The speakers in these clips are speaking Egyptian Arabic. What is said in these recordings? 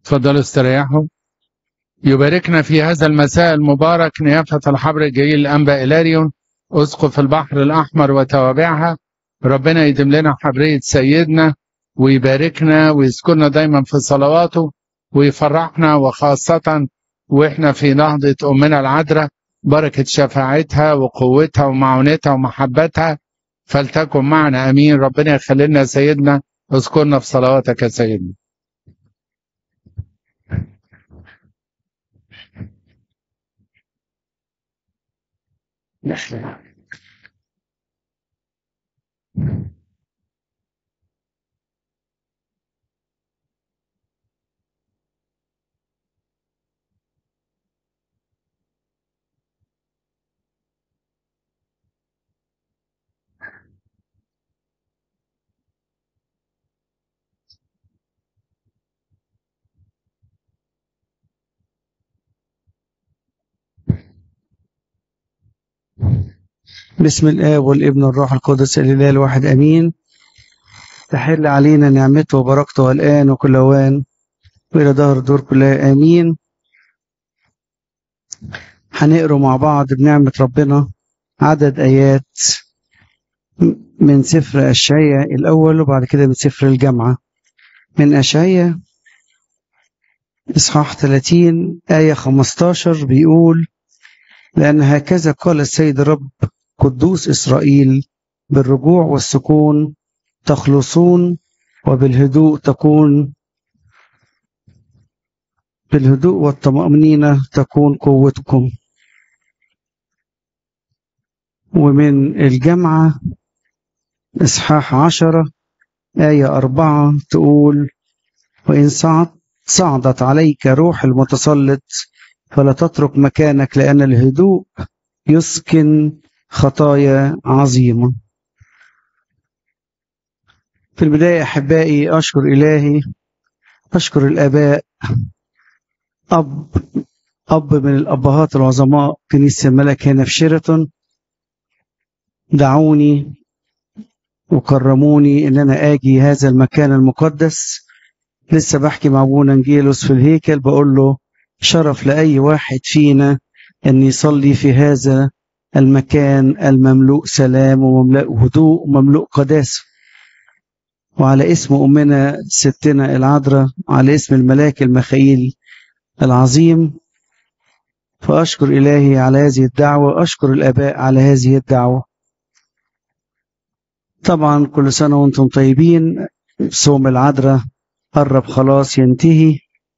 تفضلوا استريحوا يباركنا في هذا المساء المبارك نيافة الحبر الجليل الأنبا إلاريون أسقف البحر الأحمر وتوابعها ربنا يديم لنا حبرية سيدنا ويباركنا ويذكرنا دايما في صلواته ويفرحنا وخاصة وإحنا في نهضة أمنا العذراء بركة شفاعتها وقوتها ومعونتها ومحبتها فلتكن معنا أمين ربنا يخلي لنا سيدنا اذكرنا في صلواتك يا سيدنا بسم الآب والابن والروح القدس الإله الواحد أمين تحل علينا نعمته وبركته الآن وكل أوان وإلى دهر الدور كلها آمين هنقروا مع بعض بنعمة ربنا عدد آيات من سفر أشعية الأول وبعد كده من سفر الجامعة من أشعية إصحاح 30 آية 15 بيقول لأن هكذا قال السيد الرب قدوس إسرائيل بالرجوع والسكون تخلصون وبالهدوء تكون بالهدوء والطمأنينة تكون قوتكم ومن الجامعة إصحاح عشرة آية أربعة تقول وإن صعد صعدت عليك روح المتسلط فلا تترك مكانك لأن الهدوء يسكن خطايا عظيمة في البداية أحبائي أشكر إلهي أشكر الآباء أب أب من الأبهات العظماء كنيسة الملك هنا في شيراتون دعوني وكرموني إن أنا آجي هذا المكان المقدس لسه بحكي مع أبونا نجيلوس في الهيكل بقول له شرف لأي واحد فينا أن يصلي في هذا المكان المملوء سلام ومملوء هدوء ومملوء قداسة وعلى اسم أمنا ستنا العذراء على اسم الملاك المخيل العظيم فأشكر إلهي على هذه الدعوة أشكر الآباء على هذه الدعوة طبعا كل سنة وانتم طيبين صوم العذراء قرب خلاص ينتهي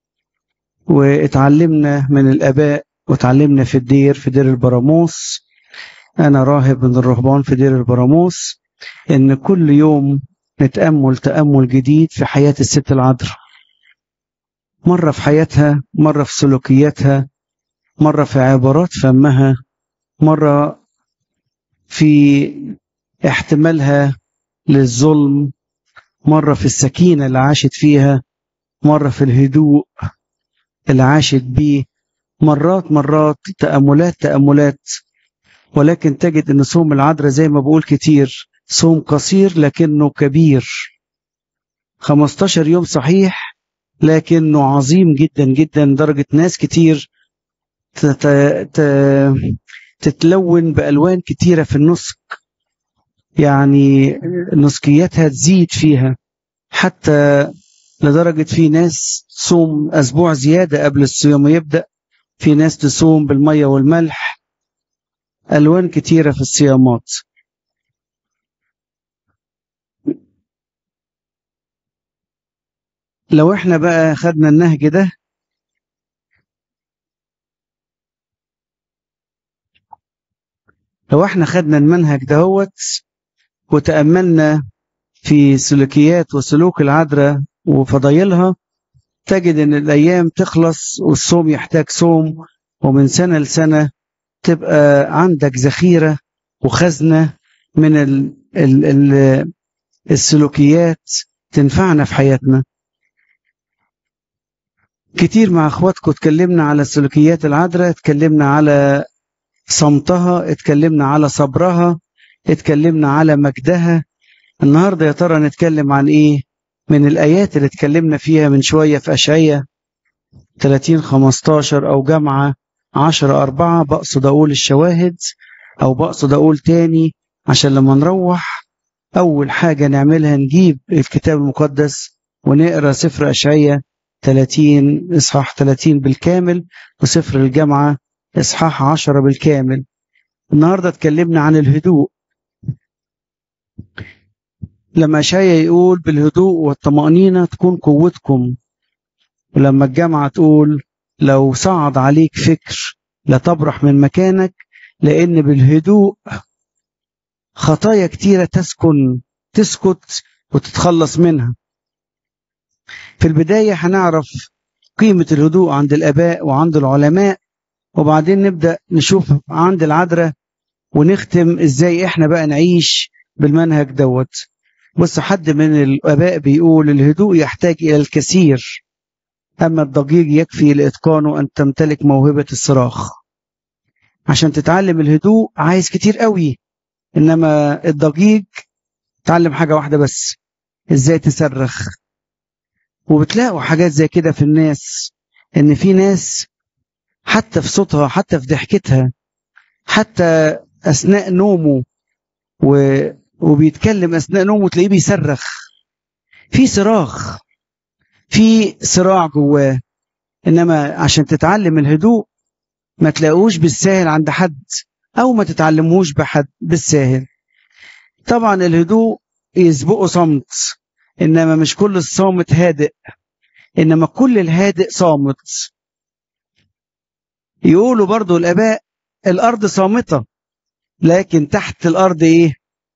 واتعلمنا من الآباء وتعلمنا في الدير في دير البراموس أنا راهب من الرهبان في دير البراموس إن كل يوم نتأمل تأمل جديد في حياة الست العذراء مرة في حياتها مرة في سلوكياتها مرة في عبارات فمها مرة في احتمالها للظلم مرة في السكينة اللي عاشت فيها مرة في الهدوء اللي عاشت بيه مرات مرات تأملات تأملات ولكن تجد أن صوم العذراء زي ما بقول كتير صوم قصير لكنه كبير 15 يوم صحيح لكنه عظيم جدا جدا درجة ناس كتير تتلون بألوان كتيرة في النسك يعني نسكياتها تزيد فيها حتى لدرجة في ناس تصوم أسبوع زيادة قبل الصيام يبدأ في ناس تصوم بالمية والملح ألوان كتيرة في الصيامات لو احنا بقى خدنا النهج ده لو احنا خدنا المنهج دهوت وتأملنا في سلوكيات وسلوك العذراء وفضايلها تجد ان الايام تخلص والصوم يحتاج صوم ومن سنة لسنة تبقى عندك ذخيرة وخزنة من ال ال ال السلوكيات تنفعنا في حياتنا كتير مع اخواتكم اتكلمنا على السلوكيات العذراء اتكلمنا على صمتها اتكلمنا على صبرها اتكلمنا على مجدها النهاردة يا ترى نتكلم عن ايه من الآيات اللي اتكلمنا فيها من شوية في أشعية 30 15 أو جامعة 10 4 بقصد أقول الشواهد أو بقصد أقول تاني عشان لما نروح أول حاجة نعملها نجيب الكتاب المقدس ونقرأ سفر أشعية 30 إصحاح 30 بالكامل وسفر الجامعة إصحاح 10 بالكامل النهاردة اتكلمنا عن الهدوء لما أشعية يقول بالهدوء والطمأنينة تكون قوتكم ولما الجامعة تقول لو صعد عليك فكر لا تبرح من مكانك لأن بالهدوء خطايا كتيرة تسكن تسكت وتتخلص منها في البداية هنعرف قيمة الهدوء عند الآباء وعند العلماء وبعدين نبدأ نشوف عند العذراء ونختم ازاي احنا بقى نعيش بالمنهج دوت بص حد من الآباء بيقول الهدوء يحتاج إلى الكثير أما الضجيج يكفي لإتقانه أن تمتلك موهبة الصراخ عشان تتعلم الهدوء عايز كتير قوي إنما الضجيج تعلم حاجة واحدة بس إزاي تصرخ وبتلاقوا حاجات زي كده في الناس إن في ناس حتى في صوتها حتى في ضحكتها حتى أثناء نومه و... وبيتكلم أثناء نومه تلاقيه بيصرخ في صراخ في صراع جواه إنما عشان تتعلم الهدوء ما تلاقوش بالساهل عند حد أو ما تتعلموش بحد بالساهل طبعا الهدوء يسبقه صمت إنما مش كل الصامت هادئ إنما كل الهادئ صامت يقولوا برضو الآباء الأرض صامتة لكن تحت الأرض إيه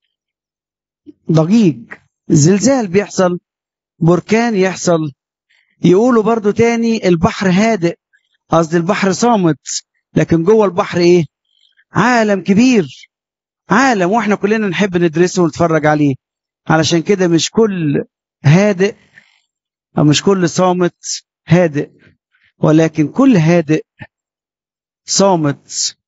ضجيج زلزال بيحصل بركان يحصل يقولوا برضو تاني البحر هادئ قصدي البحر صامت لكن جوه البحر ايه عالم كبير عالم واحنا كلنا نحب ندرسه ونتفرج عليه علشان كده مش كل هادئ او مش كل صامت هادئ ولكن كل هادئ صامت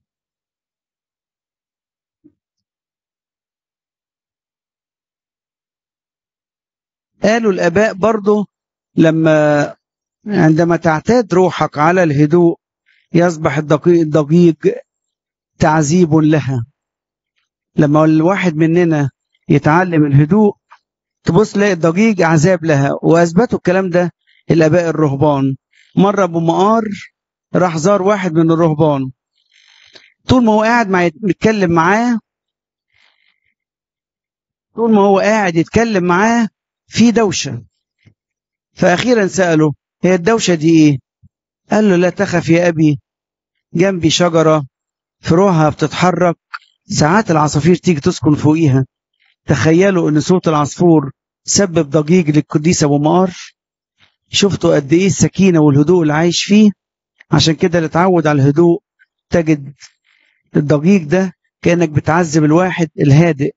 قالوا الآباء برضو لما عندما تعتاد روحك على الهدوء يصبح الضجيج تعذيب لها لما الواحد مننا يتعلم الهدوء تبص تلاقي الضجيج عذاب لها واثبتوا الكلام ده الاباء الرهبان مره ابو مقار راح زار واحد من الرهبان طول ما هو قاعد مع يتكلم معاه طول ما هو قاعد يتكلم معاه في دوشه فاخيرا ساله هي الدوشه دي ايه قال له لا تخف يا ابي جنبي شجره فروعها بتتحرك ساعات العصافير تيجي تسكن فوقيها تخيلوا ان صوت العصفور سبب ضجيج للقديس ابو مقار شفتوا قد ايه السكينه والهدوء اللي عايش فيه عشان كده اللي اتعود على الهدوء تجد الضجيج ده كانك بتعذب الواحد الهادئ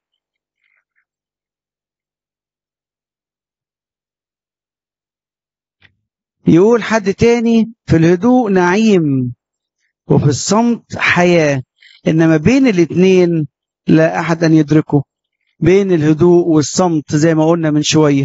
يقول حد تاني في الهدوء نعيم وفي الصمت حياة إنما بين الاتنين لا أحد أن يدركه بين الهدوء والصمت زي ما قلنا من شوية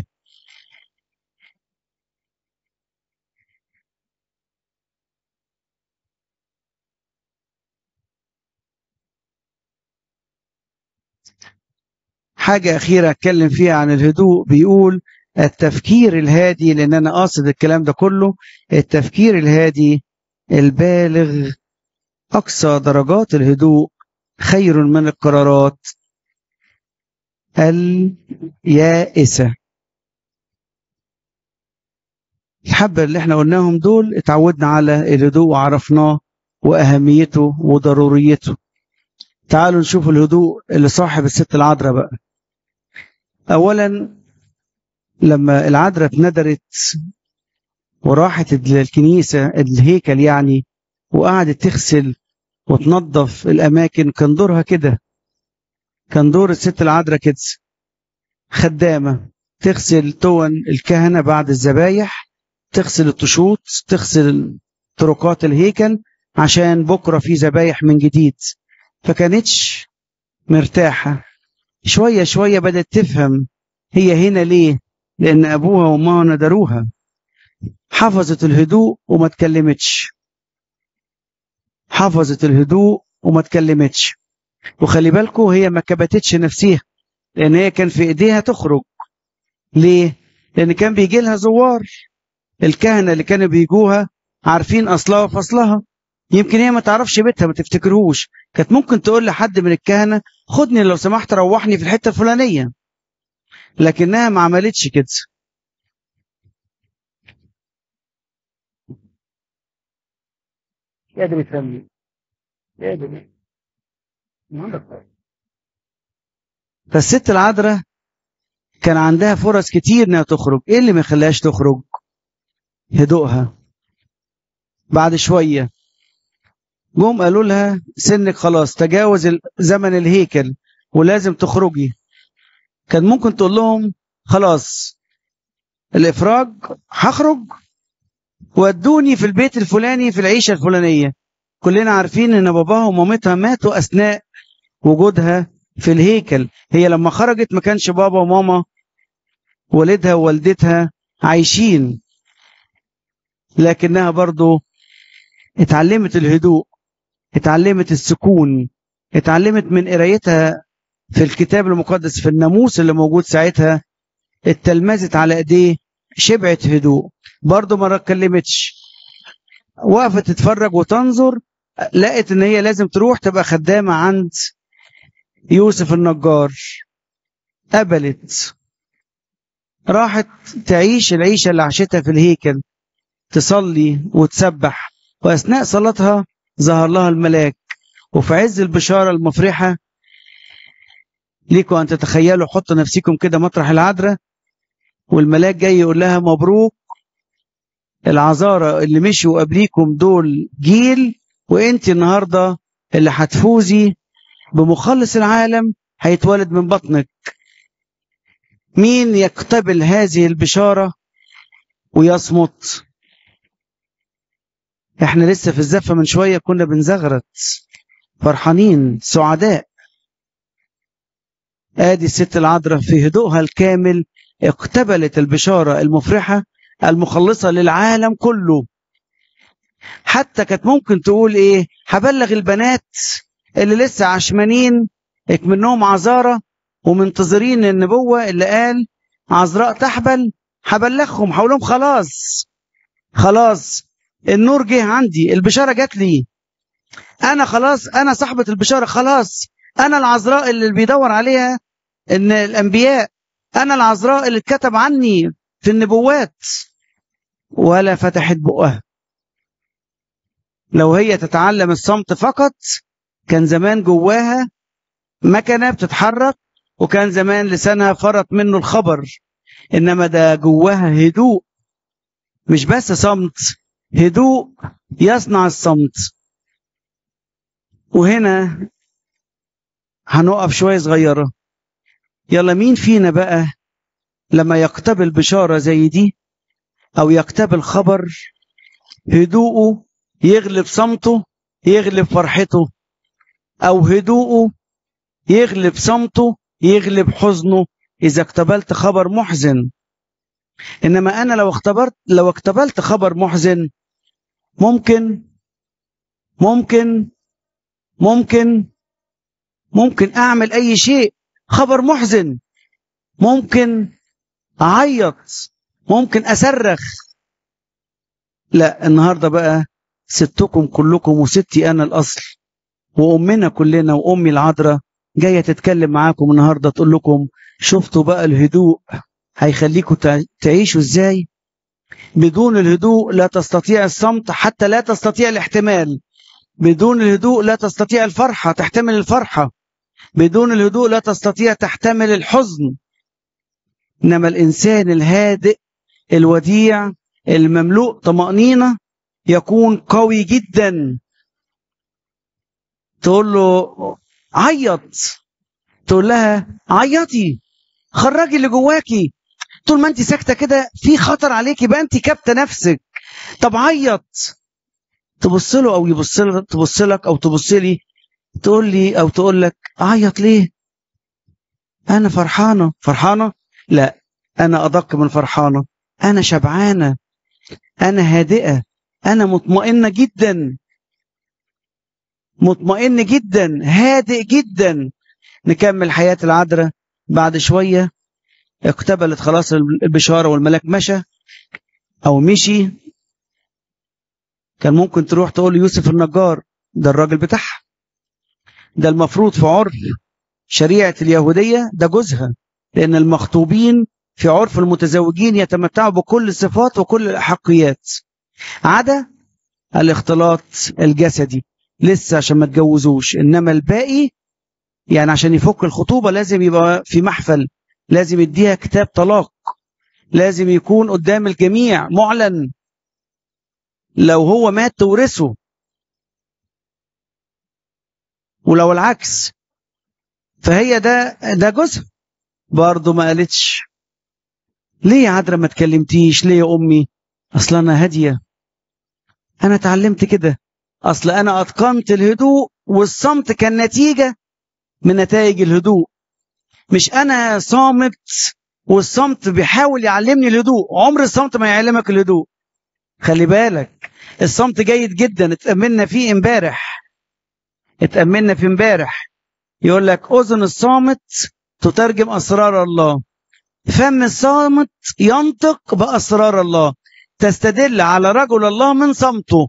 حاجة أخيرة أتكلم فيها عن الهدوء بيقول التفكير الهادي لأن أنا قاصد الكلام ده كله التفكير الهادي البالغ أقصى درجات الهدوء خير من القرارات اليائسة الحبة اللي احنا قلناهم دول اتعودنا على الهدوء وعرفناه وأهميته وضروريته تعالوا نشوف الهدوء اللي صاحب الست العذراء بقى أولا لما العذراء اتندرت وراحت الكنيسة الهيكل يعني وقعدت تغسل وتنظف الأماكن كان دورها كده كان دور الست العذراء كده خدامة تغسل تون الكهنة بعد الذبايح تغسل الطشوط تغسل طرقات الهيكل عشان بكرة في ذبايح من جديد فكانتش مرتاحة شوية شوية بدأت تفهم هي هنا ليه لأن أبوها وأمها ندروها حفظت الهدوء وما اتكلمتش حفظت الهدوء وما اتكلمتش وخلي بالكم هي ما كبتتش نفسيها لان هي كان في ايديها تخرج ليه لان كان بيجي لها زوار الكهنه اللي كانوا بيجوها عارفين اصلها وفصلها يمكن هي ما تعرفش بيتها ما تفتكرهوش كانت ممكن تقول لحد من الكهنه خدني لو سمحت روحني في الحته الفلانيه لكنها ما عملتش كده قادر يفهمني قادر فالست العذراء كان عندها فرص كتير انها تخرج ايه اللي ما يخليهاش تخرج هدوءها بعد شويه جم قالوا لها سنك خلاص تجاوز زمن الهيكل ولازم تخرجي كان ممكن تقول لهم خلاص الافراج هخرج ودوني في البيت الفلاني في العيشه الفلانيه كلنا عارفين ان باباها ومامتها ماتوا اثناء وجودها في الهيكل هي لما خرجت ما كانش بابا وماما والدها ووالدتها عايشين لكنها برضو اتعلمت الهدوء اتعلمت السكون اتعلمت من قرايتها في الكتاب المقدس في الناموس اللي موجود ساعتها اتلمذت على ايديه شبعت هدوء برضه ما اتكلمتش وقفت تتفرج وتنظر لقت ان هي لازم تروح تبقى خدامه عند يوسف النجار قبلت راحت تعيش العيشه اللي عاشتها في الهيكل تصلي وتسبح واثناء صلاتها ظهر لها الملاك وفي عز البشاره المفرحه ليكم ان تتخيلوا حطوا نفسكم كده مطرح العذراء والملاك جاي يقول لها مبروك العذارى اللي مشوا قبليكم دول جيل وانت النهارده اللي هتفوزي بمخلص العالم هيتولد من بطنك مين يقتبل هذه البشارة ويصمت احنا لسه في الزفة من شوية كنا بنزغرت فرحانين سعداء ادي الست العذراء في هدوءها الكامل اقتبلت البشارة المفرحة المخلصة للعالم كله حتى كانت ممكن تقول ايه هبلغ البنات اللي لسه عشمانين منهم عذارة ومنتظرين النبوة اللي قال عذراء تحبل هبلغهم هقول لهم خلاص خلاص النور جه عندي البشارة جات لي أنا خلاص أنا صاحبة البشارة خلاص أنا العذراء اللي بيدور عليها إن الأنبياء أنا العذراء اللي اتكتب عني في النبوات ولا فتحت بقها لو هي تتعلم الصمت فقط كان زمان جواها مكنة بتتحرك وكان زمان لسانها فرط منه الخبر إنما ده جواها هدوء مش بس صمت هدوء يصنع الصمت وهنا هنقف شوية صغيرة يلا مين فينا بقى لما يقتبل بشارة زي دي أو يقتبل خبر هدوءه يغلب صمته يغلب فرحته أو هدوءه يغلب صمته يغلب حزنه إذا اقتبلت خبر محزن إنما أنا لو اختبرت لو اقتبلت خبر محزن ممكن ممكن ممكن ممكن أعمل أي شيء خبر محزن ممكن أعيط ممكن أصرخ لا النهارده بقى ستكم كلكم وستي أنا الأصل وأمنا كلنا وأمي العذراء جاية تتكلم معاكم النهاردة تقول لكم شفتوا بقى الهدوء هيخليكم تعيشوا ازاي بدون الهدوء لا تستطيع الصمت حتى لا تستطيع الاحتمال بدون الهدوء لا تستطيع الفرحة تحتمل الفرحة بدون الهدوء لا تستطيع تحتمل الحزن إنما الإنسان الهادئ الوديع المملوء طمأنينة يكون قوي جدا تقول له عيط تقول لها عيطي خرجي اللي جواكي طول ما انت ساكته كده في خطر عليك يبقى انت كابته نفسك طب عيط تبص له او يبص لك تبص لك او تبص لي تقول لي او تقول لك اعيط ليه انا فرحانه فرحانه لا انا ادق من فرحانه انا شبعانه أنا هادئة أنا مطمئنة جدا مطمئن جدا هادئ جدا نكمل حياة العذراء بعد شوية اقتبلت خلاص البشارة والملاك مشى أو مشي كان ممكن تروح تقول يوسف النجار ده الراجل بتاعها ده المفروض في عرف شريعة اليهودية ده جوزها لأن المخطوبين في عرف المتزوجين يتمتعوا بكل الصفات وكل الأحقيات عدا الاختلاط الجسدي لسه عشان ما تجوزوش إنما الباقي يعني عشان يفك الخطوبة لازم يبقى في محفل لازم يديها كتاب طلاق لازم يكون قدام الجميع معلن لو هو مات تورثه ولو العكس فهي ده ده جزء برضه ما قالتش ليه يا عذرا ما تكلمتيش ليه يا امي اصل انا هاديه انا اتعلمت كده اصل انا اتقنت الهدوء والصمت كان نتيجه من نتائج الهدوء مش انا صامت والصمت بيحاول يعلمني الهدوء عمر الصمت ما يعلمك الهدوء خلي بالك الصمت جيد جدا اتأملنا فيه امبارح اتأملنا في امبارح يقول لك أذن الصامت تترجم أسرار الله فم الصامت ينطق بأسرار الله تستدل على رجل الله من صمته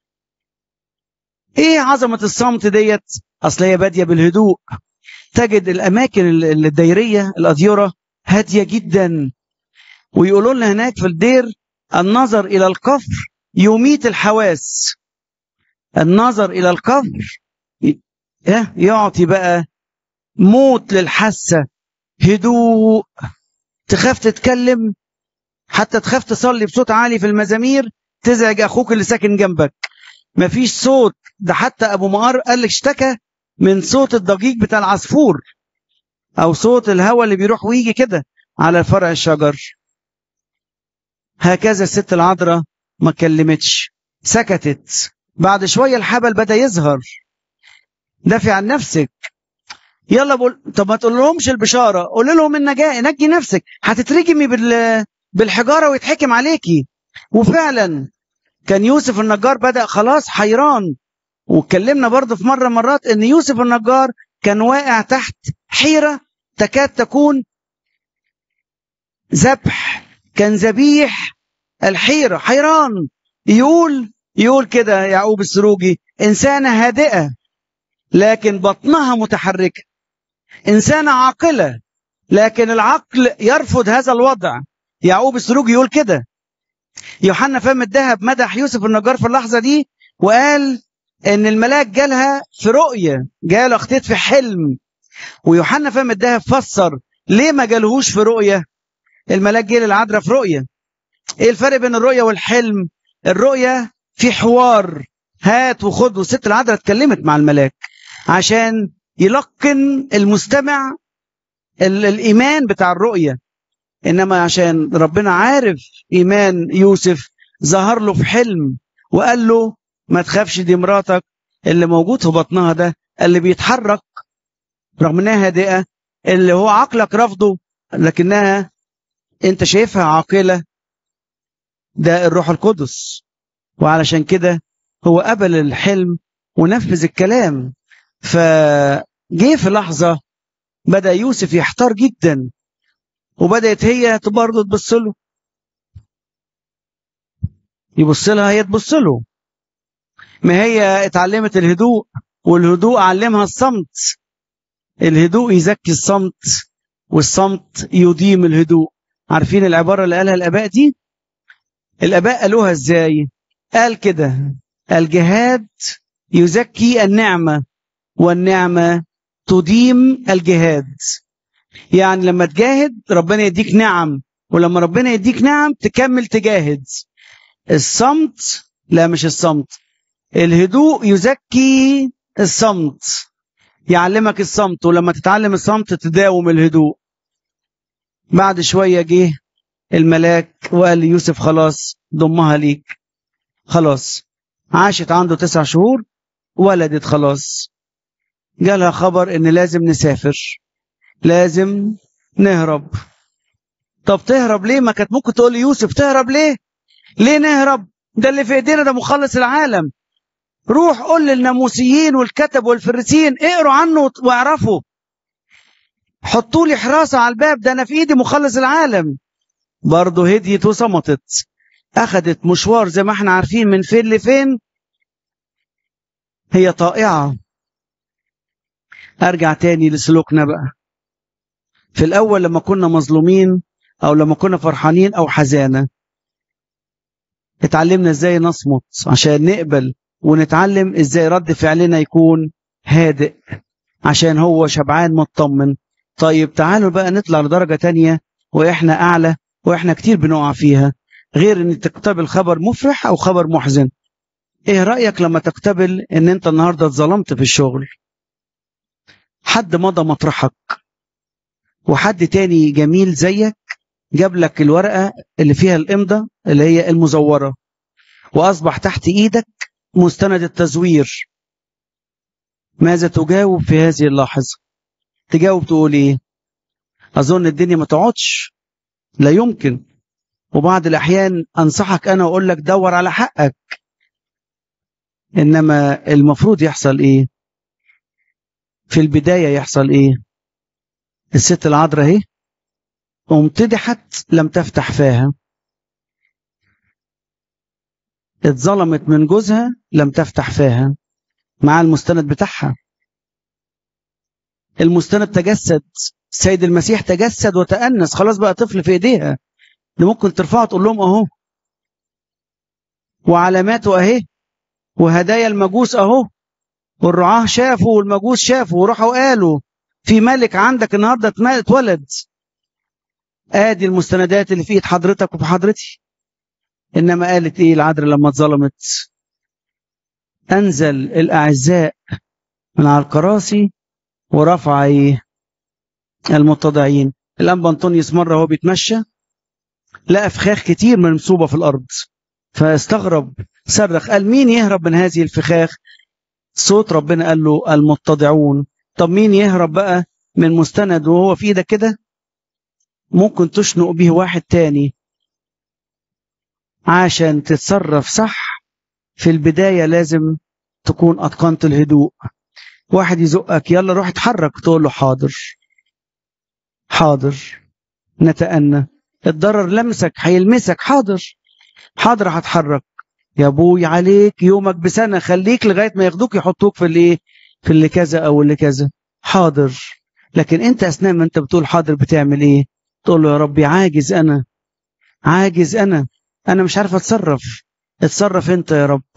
ايه عظمة الصمت ديت اصل هي بادية بالهدوء تجد الاماكن الدايرية الاديرة هادية جدا ويقولوا لنا هناك في الدير النظر الى القفر يميت الحواس النظر الى القفر يعطي بقى موت للحاسة هدوء تخاف تتكلم حتى تخاف تصلي بصوت عالي في المزامير تزعج اخوك اللي ساكن جنبك مفيش صوت ده حتى ابو مقار قال لك اشتكى من صوت الضجيج بتاع العصفور او صوت الهواء اللي بيروح ويجي كده على فرع الشجر هكذا الست العذراء ما كلمتش سكتت بعد شوية الحبل بدأ يظهر دافع عن نفسك يلا بقول طب ما تقول لهمش البشارة قول لهم النجاة نجي نفسك هتترجمي بال... بالحجارة ويتحكم عليكي وفعلا كان يوسف النجار بدأ خلاص حيران واتكلمنا برضه في مرة مرات ان يوسف النجار كان واقع تحت حيرة تكاد تكون ذبح كان ذبيح الحيرة حيران يقول يقول كده يعقوب السروجي إنسانة هادئة لكن بطنها متحركة إنسانة عاقلة لكن العقل يرفض هذا الوضع يعقوب السروجي يقول كده يوحنا فهم الذهب مدح يوسف النجار في اللحظة دي وقال ان الملاك جالها في رؤية جاله اختيت في حلم ويوحنا فهم الذهب فسر ليه ما جالهوش في رؤية الملاك جه للعذراء في رؤية ايه الفرق بين الرؤية والحلم الرؤية في حوار هات وخد والست العذراء اتكلمت مع الملاك عشان يلقن المستمع الايمان بتاع الرؤية انما عشان ربنا عارف ايمان يوسف ظهر له في حلم وقال له ما تخافش دي مراتك اللي موجود في بطنها ده اللي بيتحرك رغم انها هادئه اللي هو عقلك رفضه لكنها انت شايفها عاقله ده الروح القدس وعلشان كده هو قبل الحلم ونفذ الكلام فجه في لحظه بدا يوسف يحتار جدا وبدات هي برضه تبص له يبص لها هي تبص له ما هي اتعلمت الهدوء والهدوء علمها الصمت الهدوء يزكي الصمت والصمت يديم الهدوء عارفين العبارة اللي قالها الآباء دي الآباء قالوها ازاي قال كده الجهاد يزكي النعمة والنعمة تديم الجهاد يعني لما تجاهد ربنا يديك نعم ولما ربنا يديك نعم تكمل تجاهد الصمت لا مش الصمت الهدوء يزكي الصمت يعلمك الصمت ولما تتعلم الصمت تداوم الهدوء بعد شوية جه الملاك وقال ليوسف خلاص ضمها ليك خلاص عاشت عنده تسع شهور ولدت خلاص جالها خبر ان لازم نسافر لازم نهرب طب تهرب ليه ما كانت ممكن تقول لي يوسف تهرب ليه ليه نهرب ده اللي في ايدينا ده مخلص العالم روح قول للناموسيين والكتب والفريسيين اقروا عنه واعرفوا حطوا لي حراسة على الباب ده انا في ايدي مخلص العالم برضه هديت وصمتت اخذت مشوار زي ما احنا عارفين من فين لفين هي طائعة ارجع تاني لسلوكنا بقى في الاول لما كنا مظلومين او لما كنا فرحانين او حزانة اتعلمنا ازاي نصمت عشان نقبل ونتعلم ازاي رد فعلنا يكون هادئ عشان هو شبعان مطمن طيب تعالوا بقى نطلع لدرجة تانية واحنا اعلى واحنا كتير بنقع فيها غير ان تقتبل خبر مفرح او خبر محزن ايه رأيك لما تقتبل ان انت النهاردة اتظلمت في الشغل حد مضى مطرحك وحد تاني جميل زيك جاب لك الورقة اللي فيها الإمضة اللي هي المزورة وأصبح تحت إيدك مستند التزوير ماذا تجاوب في هذه اللحظة تجاوب تقول إيه أظن الدنيا ما تقعدش لا يمكن وبعض الأحيان أنصحك أنا وأقول لك دور على حقك إنما المفروض يحصل إيه في البداية يحصل إيه الست العذراء اهي امتدحت لم تفتح فاها اتظلمت من جوزها لم تفتح فاها مع المستند بتاعها المستند تجسد السيد المسيح تجسد وتأنس خلاص بقى طفل في ايديها اللي ممكن ترفعه تقول لهم اهو وعلاماته اهي وهدايا المجوس اهو والرعاه شافوا والمجوس شافوا وراحوا قالوا في ملك عندك النهارده اتولد ادي المستندات اللي في ايد حضرتك وفي حضرتي انما قالت ايه العذراء لما اتظلمت انزل الاعزاء من على الكراسي ورفع ايه المتضعين الانبا انطونيوس مره وهو بيتمشى لقى فخاخ كتير منصوبه في الارض فاستغرب صرخ قال مين يهرب من هذه الفخاخ صوت ربنا قال له المتضعون طب مين يهرب بقى من مستند وهو في ايدك كده ممكن تشنق به واحد تاني عشان تتصرف صح في البداية لازم تكون أتقنت الهدوء واحد يزقك يلا روح اتحرك تقول له حاضر حاضر نتأنى الضرر لمسك هيلمسك حاضر حاضر هتحرك يا ابوي عليك يومك بسنة خليك لغاية ما ياخدوك يحطوك في الايه في اللي كذا او اللي كذا حاضر لكن انت اثناء ما انت بتقول حاضر بتعمل ايه تقول له يا ربي عاجز انا عاجز انا انا مش عارف اتصرف اتصرف انت يا رب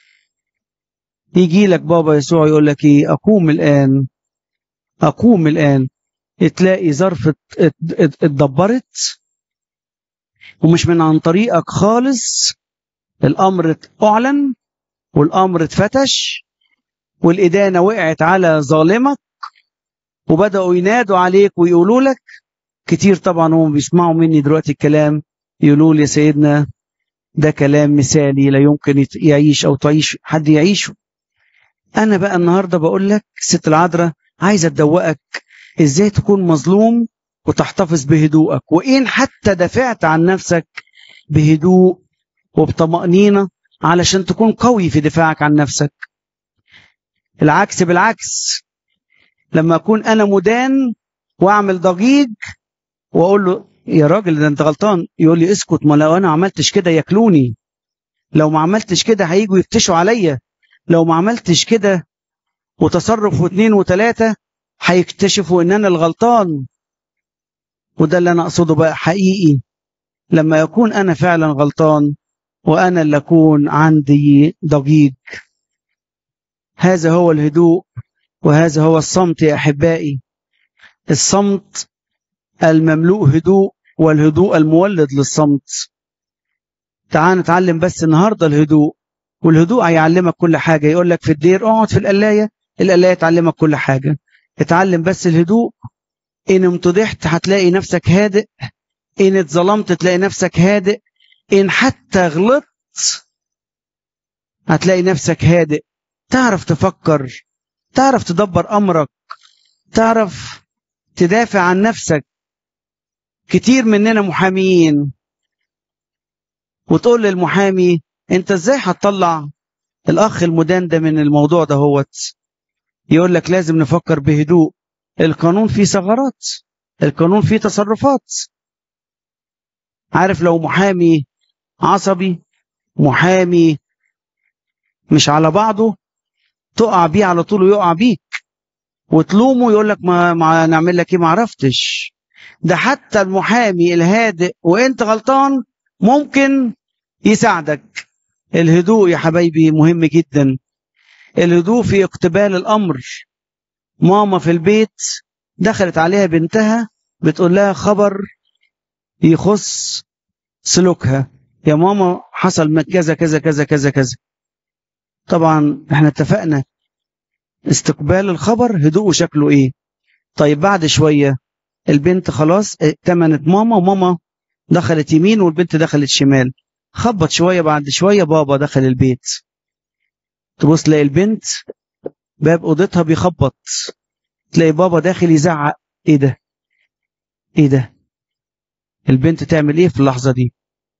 يجي لك بابا يسوع يقول لك ايه اقوم الان اقوم الان تلاقي ظرف اتدبرت ومش من عن طريقك خالص الامر اعلن والامر اتفتش والإدانة وقعت على ظالمك وبدأوا ينادوا عليك ويقولوا لك كتير طبعا هم بيسمعوا مني دلوقتي الكلام يقولوا لي يا سيدنا ده كلام مثالي لا يمكن يعيش أو تعيش حد يعيشه أنا بقى النهاردة بقول لك ست العذراء عايزة تدوقك إزاي تكون مظلوم وتحتفظ بهدوءك وإن حتى دافعت عن نفسك بهدوء وبطمأنينة علشان تكون قوي في دفاعك عن نفسك العكس بالعكس لما اكون انا مدان واعمل ضجيج واقول له يا راجل ده انت غلطان يقول لي اسكت ما لو انا عملتش كده ياكلوني لو ما عملتش كده هيجوا يفتشوا عليا لو ما عملتش كده وتصرف واثنين وثلاثة هيكتشفوا ان انا الغلطان وده اللي انا اقصده بقى حقيقي لما يكون انا فعلا غلطان وانا اللي اكون عندي ضجيج هذا هو الهدوء وهذا هو الصمت يا احبائي الصمت المملوء هدوء والهدوء المولد للصمت تعال نتعلم بس النهارده الهدوء والهدوء هيعلمك كل حاجه يقول لك في الدير اقعد في القلايه القلايه تعلمك كل حاجه اتعلم بس الهدوء ان امتدحت هتلاقي نفسك هادئ ان اتظلمت تلاقي نفسك هادئ ان حتى غلطت هتلاقي نفسك هادئ تعرف تفكر تعرف تدبر امرك تعرف تدافع عن نفسك كتير مننا محاميين وتقول للمحامي انت ازاي هتطلع الاخ المدان ده من الموضوع ده هوت يقول لك لازم نفكر بهدوء القانون فيه ثغرات القانون فيه تصرفات عارف لو محامي عصبي محامي مش على بعضه تقع بيه على طول ويقع بيك وتلومه يقول لك ما, ما نعمل لك ايه ما عرفتش ده حتى المحامي الهادئ وانت غلطان ممكن يساعدك الهدوء يا حبايبي مهم جدا الهدوء في اقتبال الامر ماما في البيت دخلت عليها بنتها بتقول لها خبر يخص سلوكها يا ماما حصل كذا كذا كذا كذا كذا طبعا احنا اتفقنا استقبال الخبر هدوءه شكله ايه طيب بعد شوية البنت خلاص ائتمنت ماما وماما دخلت يمين والبنت دخلت شمال خبط شوية بعد شوية بابا دخل البيت تبص تلاقي البنت باب اوضتها بيخبط تلاقي بابا داخل يزعق ايه ده ايه ده البنت تعمل ايه في اللحظة دي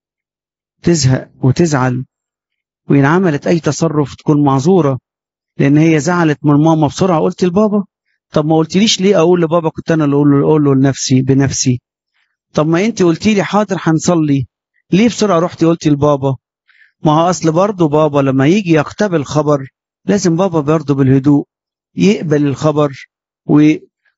تزهق وتزعل وإن عملت أي تصرف تكون معذورة لأن هي زعلت من ماما بسرعة قلت لبابا طب ما قلتليش ليه أقول لبابا كنت أنا اللي أقول له, أقول له لنفسي بنفسي طب ما أنت قلتي لي حاضر هنصلي ليه بسرعة رحتي قلتي لبابا ما هو أصل برضه بابا لما يجي يقتبل خبر لازم بابا برضه بالهدوء يقبل الخبر و...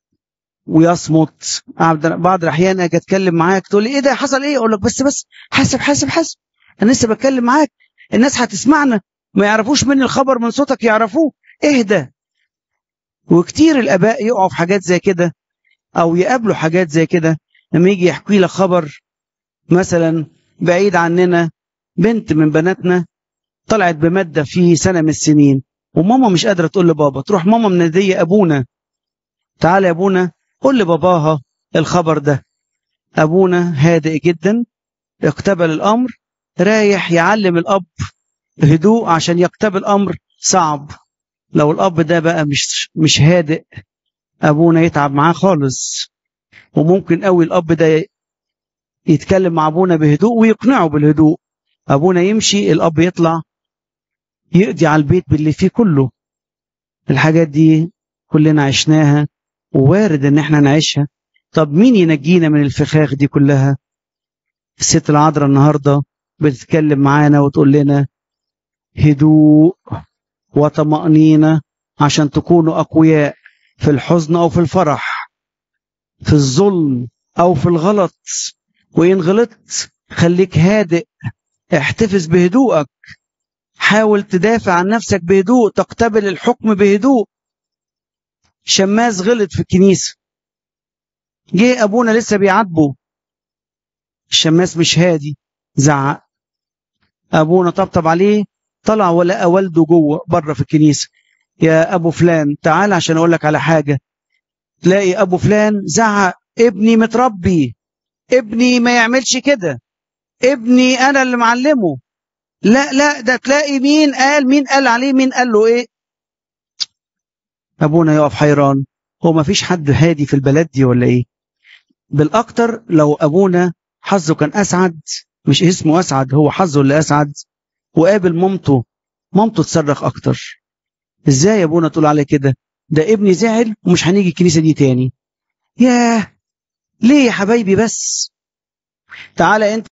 ويصمت بعض الأحيان أجي أتكلم معاك تقول لي إيه ده حصل إيه أقول لك بس بس حاسب حاسب حاسب أنا لسه بتكلم معاك الناس هتسمعنا ما يعرفوش من الخبر من صوتك يعرفوه اهدى وكتير الاباء يقعوا في حاجات زي كده او يقابلوا حاجات زي كده لما يجي يحكي لك خبر مثلا بعيد عننا بنت من بناتنا طلعت بماده في سنه من السنين وماما مش قادره تقول لبابا تروح ماما مناديه ابونا تعالى يا ابونا قول لباباها الخبر ده ابونا هادئ جدا اقتبل الامر رايح يعلم الأب هدوء عشان يقتبل أمر صعب لو الأب ده بقى مش مش هادئ أبونا يتعب معاه خالص وممكن قوي الأب ده يتكلم مع أبونا بهدوء ويقنعه بالهدوء أبونا يمشي الأب يطلع يقضي على البيت باللي فيه كله الحاجات دي كلنا عشناها ووارد ان احنا نعيشها طب مين ينجينا من الفخاخ دي كلها الست العذراء النهارده بتتكلم معانا وتقول لنا هدوء وطمأنينة عشان تكونوا أقوياء في الحزن أو في الفرح في الظلم أو في الغلط وإن غلطت خليك هادئ احتفظ بهدوءك حاول تدافع عن نفسك بهدوء تقتبل الحكم بهدوء شماس غلط في الكنيسة جه أبونا لسه بيعاتبه الشماس مش هادي زعق ابونا طبطب عليه طلع ولقى والده جوه بره في الكنيسه يا ابو فلان تعال عشان اقول لك على حاجه تلاقي ابو فلان زعق ابني متربي ابني ما يعملش كده ابني انا اللي معلمه لا لا ده تلاقي مين قال مين قال عليه مين قال له ايه ابونا يقف حيران هو ما فيش حد هادي في البلد دي ولا ايه بالاكتر لو ابونا حظه كان اسعد مش اسمه اسعد هو حظه اللي اسعد وقابل مامته مامته تصرخ اكتر ازاي يا ابونا تقول عليه كده ده ابني زعل ومش هنيجي الكنيسه دي تاني ياه ليه يا حبايبي بس تعالى انت